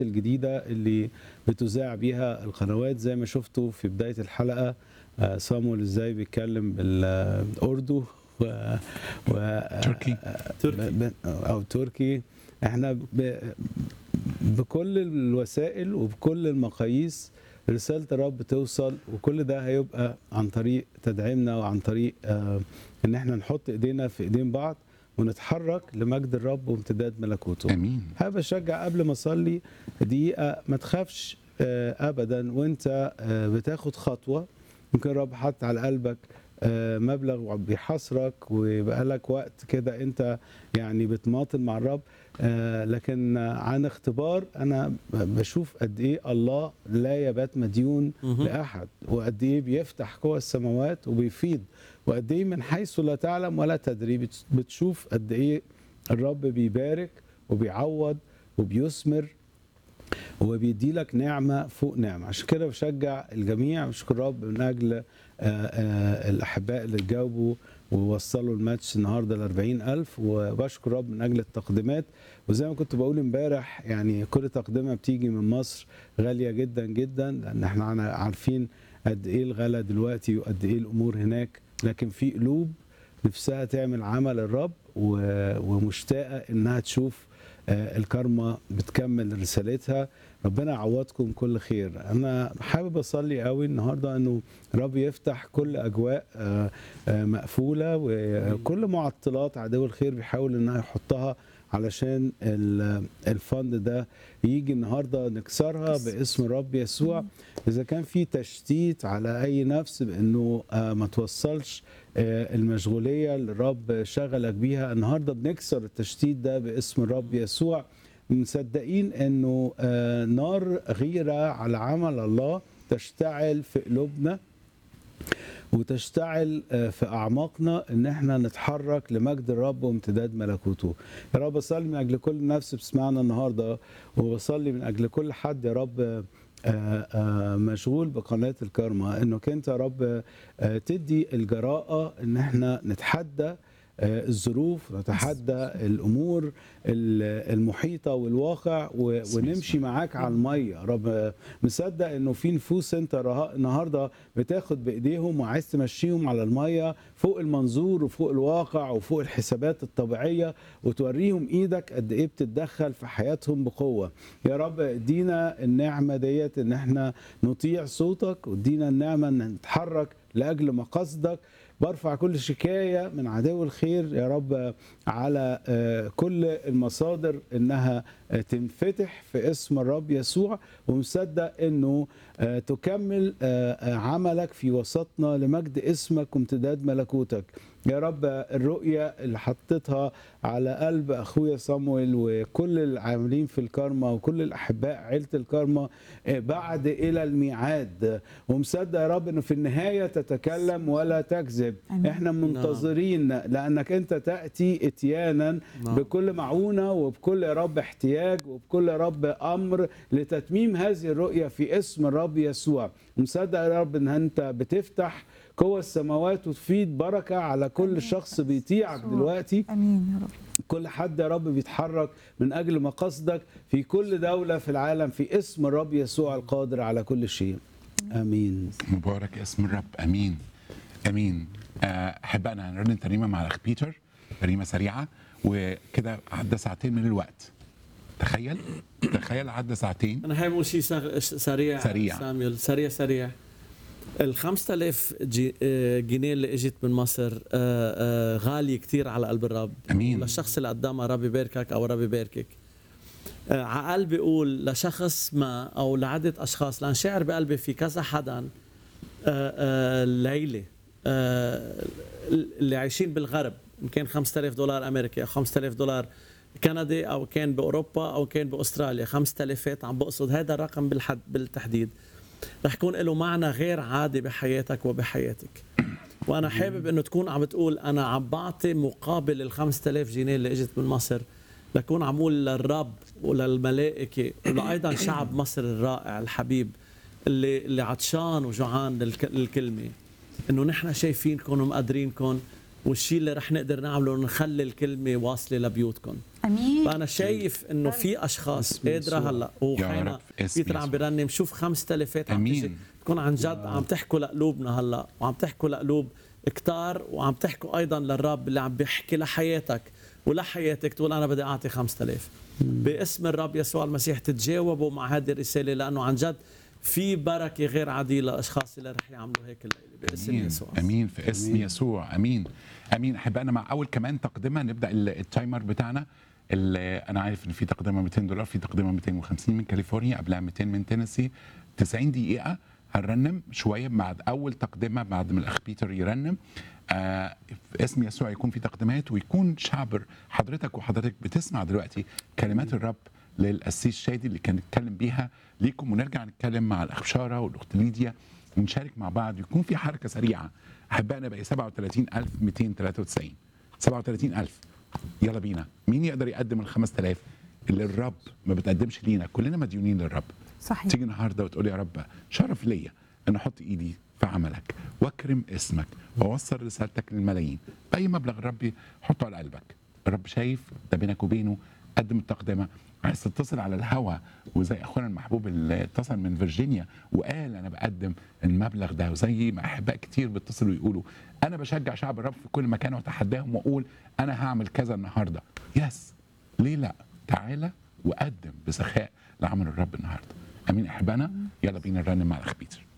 الجديدة اللي بتذاع بيها القنوات زي ما شفتوا في بداية الحلقة آه، صامويل ازاي بيتكلم بالأردو و... و... تركي. تركي. ب... أو تركي احنا ب... بكل الوسائل وبكل المقاييس رسالة الرب توصل وكل ده هيبقى عن طريق تدعيمنا وعن طريق آه، ان احنا نحط ايدينا في ايدين بعض ونتحرك لمجد الرب وامتداد ملكوته امين حابب اشجع قبل ما اصلي دقيقه ما تخافش آه، ابدا وانت آه، بتاخد خطوه يمكن الرب حط على قلبك آه، مبلغ بيحاصرك ويبقى لك وقت كده انت يعني بتماطل مع الرب آه، لكن عن اختبار انا بشوف قد ايه الله لا يبات مديون مهم. لاحد وقد ايه بيفتح قوى السماوات وبيفيض وقد ايه من حيث لا تعلم ولا تدري بت- بتشوف قد ايه الرب بيبارك وبيعوض وبيثمر وبيدي لك نعمة فوق نعمة عشان كده بشجع الجميع بشكر الرب من أجل آه، آه، الأحباء اللي جاوبوا ووصلوا الماتش النهارده ل 40000 وبشكر الرب من أجل التقديمات وزي ما كنت بقول امبارح يعني كل تقدمة بتيجي من مصر غالية جدا جدا لأن احنا عنا- عارفين قد إيه الغلا دلوقتي وقد إيه الأمور هناك لكن في قلوب نفسها تعمل عمل الرب و- ومشتاقة إنها تشوف آه، الكارما بتكمل رسالتها ربنا يعوضكم كل خير انا حابب اصلي قوي النهارده انه رب يفتح كل اجواء آه، آه، مقفوله وكل معطلات عدو الخير بيحاول انها يحطها علشان ال- الفند ده يجي النهارده نكسرها باسم الرب يسوع اذا كان في تشتيت على اي نفس بانه آه، ما توصلش آه، المشغوليه اللي الرب شغلك بيها النهارده بنكسر التشتيت ده باسم الرب يسوع مصدقين انه آه، نار غيره على عمل الله تشتعل في قلوبنا وتشتعل آه، في اعماقنا ان احنا نتحرك لمجد الرب وامتداد ملكوته يا رب اصلي من اجل كل نفس بتسمعنا النهارده وبصلي من اجل كل حد يا رب آه، آه، مشغول بقناه الكارما انك انت يا رب آه، تدي الجراءه ان احنا نتحدى آه، الظروف نتحدى الامور ال- المحيطه والواقع و- ونمشي معاك على الميه يا رب مصدق انه في نفوس انت رها- النهارده بتاخد بايديهم وعايز تمشيهم على الميه فوق المنظور وفوق الواقع وفوق الحسابات الطبيعيه وتوريهم ايدك قد ايه بتتدخل في حياتهم بقوه يا رب ادينا النعمه ديت ان احنا نطيع صوتك وادينا النعمه ان نتحرك لاجل مقاصدك برفع كل شكايه من عدو الخير يا رب على آه، كل المصادر انها آه، تنفتح في اسم الرب يسوع ومصدق انه آه، تكمل آه، آه، عملك في وسطنا لمجد اسمك وامتداد ملكوتك يا رب الرؤية اللي حطيتها على قلب أخويا صامويل وكل العاملين في الكارما وكل الأحباء عيلة الكارما آه، بعد إلى الميعاد ومصدق يا رب أنه في النهاية تتكلم ولا تكذب آمين. احنا منتظرين لأنك أنت تأتي اتيانا نعم. بكل معونة وبكل يا رب احتياج وبكل يا رب أمر لتتميم هذه الرؤية في اسم الرب يسوع مصدق يا رب أن أنت بتفتح قوى السماوات وتفيض بركة على كل شخص بيطيعك يسوع. دلوقتي امين يا رب كل حد يا رب بيتحرك من أجل مقاصدك في كل دولة في العالم في اسم الرب يسوع القادر على كل شيء آمين مبارك اسم الرب امين امين آه، احبائنا هنرنم ترنيمه مع الاخ بيتر ترنيمه سريعه وكده عدى ساعتين من الوقت تخيل تخيل عدى ساعتين انا حابب اقول شيء سغ- سريع سريع. ساميول سريع سريع ال 5000 جي- آه، جنيه اللي اجت من مصر آه، آه، غاليه كثير على قلب الرب أمين. للشخص اللي قدامها ربي يباركك او ربي يباركك آه، على قلبي اقول لشخص ما او لعده اشخاص لان شاعر بقلبي في كذا حدا آه، آه، الليله آه، اللي عايشين بالغرب ان كان 5000 دولار امريكي او 5000 دولار كندي او كان باوروبا او كان باستراليا 5000 فات عم بقصد هذا الرقم بالحد بالتحديد رح يكون له معنى غير عادي بحياتك وبحياتك وانا حابب انه تكون عم بتقول انا عم بعطي مقابل ال 5000 جنيه اللي اجت من مصر لكون عمول للرب وللملائكه ولايضا شعب مصر الرائع الحبيب اللي اللي عطشان وجوعان للك- للكلمه انه نحن شايفينكم ومقدرينكم والشيء اللي رح نقدر نعمله إنه نخلي الكلمه واصله لبيوتكم امين فانا شايف انه في اشخاص باسم قادره يسوع. هلا يا وخينا رب، اسم بيتر عم يسوع. بيرنم شوف خمس تلفات عم أمين. تيجي تكون عن جد عم تحكوا لقلوبنا هلا وعم تحكوا لقلوب كتار وعم تحكوا ايضا للرب اللي عم بيحكي لحياتك ولحياتك تقول انا بدي اعطي 5000 باسم الرب يسوع المسيح تتجاوبوا مع هذه الرساله لانه عن جد في بركه غير عاديه للاشخاص اللي رح يعملوا هيك الليله باسم امين يسوع امين في اسم أمين. يسوع امين امين احبائنا مع اول كمان تقدمه نبدا ال- التايمر بتاعنا اللي انا عارف ان في تقدمه 200 دولار في تقدمه 250 من كاليفورنيا قبلها 200 من تينيسي 90 دقيقه هنرنم شويه بعد اول تقدمه بعد ما الاخ بيتر يرنم آه في اسم يسوع يكون في تقدمات ويكون شعب حضرتك وحضرتك بتسمع دلوقتي كلمات الرب للقسيس شادي اللي كان اتكلم بيها ليكم ونرجع نتكلم مع الاخ بشاره والاخت ليديا ونشارك مع بعض يكون في حركه سريعه احبائنا بقى 37293 37000 يلا بينا مين يقدر يقدم ال 5000 اللي الرب ما بتقدمش لينا كلنا مديونين للرب صحيح تيجي النهارده وتقول يا رب شرف ليا ان احط ايدي في عملك واكرم اسمك واوصل رسالتك للملايين باي مبلغ الرب حطه على قلبك الرب شايف ده بينك وبينه قدم التقدمه عايز تتصل على الهوا وزي اخونا المحبوب اللي اتصل من فيرجينيا وقال انا بقدم المبلغ ده وزي ما احباء كتير بيتصلوا يقولوا انا بشجع شعب الرب في كل مكان واتحداهم واقول انا هعمل كذا النهارده يس ليه لا تعالى وقدم بسخاء لعمل الرب النهارده امين احبائنا يلا بينا نرنم مع الاخ بيتر